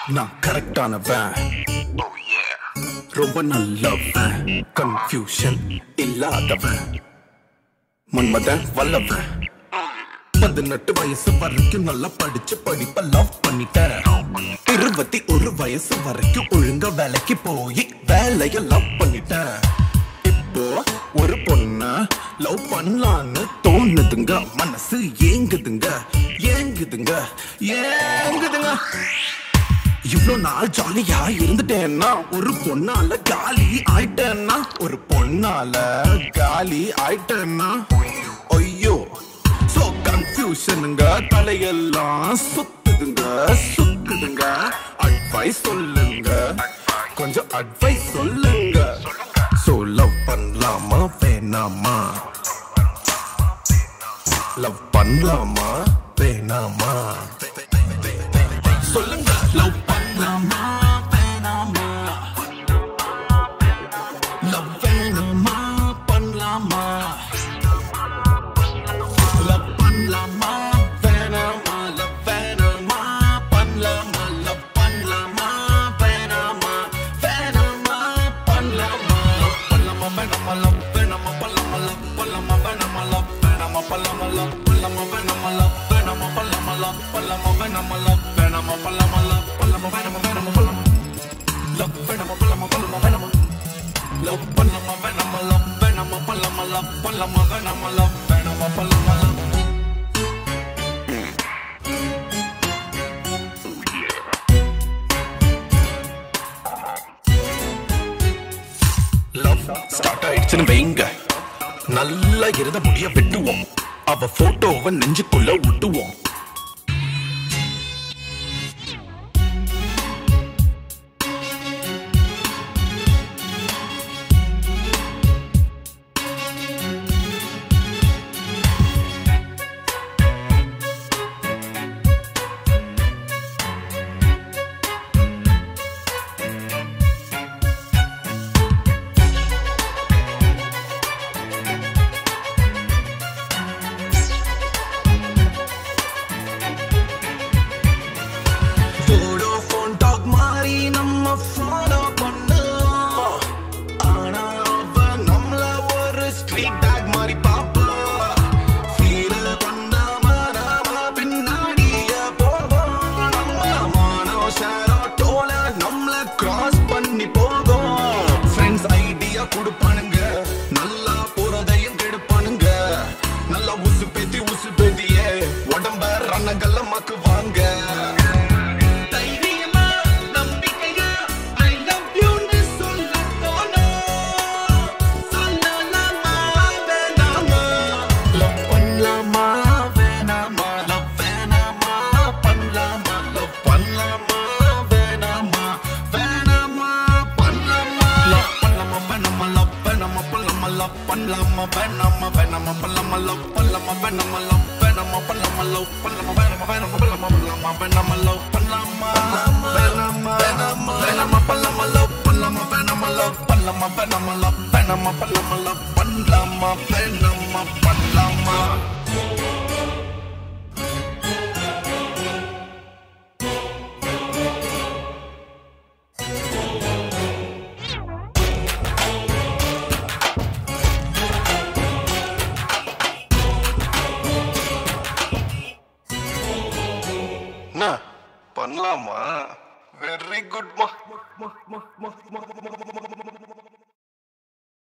நான் கரெக்டானவன் ரொம்ப நல்லவன் கன்ஃபியூஷன் இல்லாதவன் மன்மதன் வல்லவன் பதினெட்டு வயசு வரைக்கும் நல்லா படிச்சு படிப்ப லவ் பண்ணிட்டேன் இருபத்தி ஒரு வயசு வரைக்கும் ஒழுங்கா வேலைக்கு போய் வேலைய லவ் பண்ணிட்டேன் இப்போ ஒரு பொண்ண லவ் பண்ணலான்னு தோணுதுங்க மனசு ஏங்குதுங்க ஏங்குதுங்க ஏங்குதுங்க இவ்வளவு நாள் ஜாலியா இருந்துட்டேன்னா ஒரு பொண்ணால காலி ஆயிட்டேன்னா ஒரு பொண்ணால காலி ஆயிட்டேன்னா ஐயோ சோ கன்ஃபியூஷனுங்க தலையெல்லாம் சுத்துதுங்க சுத்துதுங்க அட்வைஸ் சொல்லுங்க கொஞ்சம் அட்வைஸ் சொல்லுங்க சோ லவ் பண்ணலாமா வேணாமா லவ் பண்ணலாமா வேணாமா சொல்லுங்க லவ் பண்ணலாமா வேணாமா லவ் வேணுமா பண்ணலாமா லவ் பண்ணலாமா வேணாமா லவ் வேணுமா பண்ணலாமா லவ் பண்ணலாமா வேணாமா வேணாமா பண்ணலாமா லவ் பண்ணலாமா வேணாமா லவ் வேணாமா பண்ணலாமா லவ் பண்ணலாமா வேணாமா லவ் வேணாமா பண்ணலாமா லவ் பண்ணலாமா வேணாமா லவ் வேணாமா பண்ணலாமா லவ் பண்ணலாமா வேணாமா லவ் வேணாமா பண்ணலாமா லவ் பண்ணலாமா வேணாமா வேணாமா பண்ணலாமா லவ் வேணாமா பண்ணலாமா பண்ணலாமா வேணாமா லவ் பண்ணலாமா வேணாமா லவ் வேணாமா பண்ணலாமா லவ் பண்ணலாமா வேணாமா லவ் வேணாமா பண்ணலாமா லவ் லவ் ஸ்டார்ட் ஆயிடுச்சுன்னு வைங்க நல்லா இருந்த முடிய வெட்டுவோம் அவ போட்டோவை நெஞ்சுக்குள்ள விட்டுவோம் போடோ போன் டாக் மாறி நம்ம ஃபாலோ பண்ணுவோம் ஆனா அவ நம்மள ஒரு ஸ்ட்ரீட் டாக் மாதிரி பாப்பா ஃபீல் பண்ணாம நாம பின்னாடியே போவோம் நம்ம மானோ ஷேரோ டோல நம்மள கிராஸ் பண்ணி போகும் ஃப்ரெண்ட்ஸ் ஐடியா கொடுப்பானுங்க நல்லா போறதையும் கெடுப்பானுங்க நல்லா உசு பேத்தி உசு பேத்தியே உடம்ப ரணங்கல்ல மக்குவாங்க தைரியமா நம்பிக்கையா I love youன்னு சொல்லத் தோணும். சொல்லலாமா வேணாமா? Love பண்ணலாமா வேணாமா? Love வேணாமா பண்ணலாமா? Love பண்ணலாமா வேணாமா? வேணாமா பண்ணலாமா? Love பண்ணலாமா வேணாமா? Love வேணாமா பண்ணலாமா? Love பண்ணலாமா வேணாமா? வேணாமா பண்ணலாமா? Love பண்ணலாமா வேணாமா? Love வேணாமா பண்ணலாமா? Love பண்ணலாமா வேணாமா? வேணாமா பண்ணலாமா? பண்ணலாமா வேணாமா? Love பண்ணலாமா வேணாமா? வேணாமா பண்ணலாமா? Love பண்ணலாமா வேணாமா? Love பண்ணலாமா வேணாமா? Love வேணாமா பண்ணலாமா? Love பண்ணலாமா வேணாமா? பண்ணலாமா என்ன பண்ணலாமா வெரி குட்மா